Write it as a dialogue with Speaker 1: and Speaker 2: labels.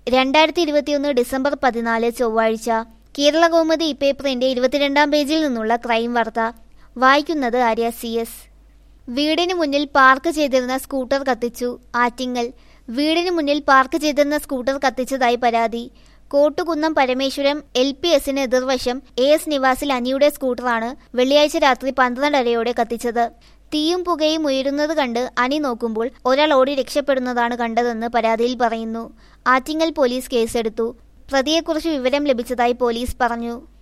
Speaker 1: രണ്ടായിരത്തി ഇരുപത്തിയൊന്ന് ഡിസംബർ പതിനാല് ചൊവ്വാഴ്ച കേരള കൗമുദി ഇപ്പേപ്പറിന്റെ ഇരുപത്തിരണ്ടാം പേജിൽ നിന്നുള്ള ക്രൈം വാർത്ത വായിക്കുന്നത് ആര്യ സി എസ് വീടിന് മുന്നിൽ പാർക്ക് ചെയ്തിരുന്ന സ്കൂട്ടർ കത്തിച്ചു ആറ്റിങ്ങൽ വീടിന് മുന്നിൽ പാർക്ക് ചെയ്തിരുന്ന സ്കൂട്ടർ കത്തിച്ചതായി പരാതി കോട്ടുകുന്നം പരമേശ്വരം എൽ പി എസിന് എതിർവശം എ എസ് നിവാസിൽ അനിയുടെ സ്കൂട്ടറാണ് വെള്ളിയാഴ്ച രാത്രി പന്ത്രണ്ടരയോടെ കത്തിച്ചത് തീയും പുകയും ഉയരുന്നത് കണ്ട് അനി നോക്കുമ്പോൾ ഒരാൾ ഓടി രക്ഷപ്പെടുന്നതാണ് കണ്ടതെന്ന് പരാതിയിൽ പറയുന്നു ആറ്റിങ്ങൽ പോലീസ് കേസെടുത്തു പ്രതിയെക്കുറിച്ച് വിവരം ലഭിച്ചതായി പോലീസ് പറഞ്ഞു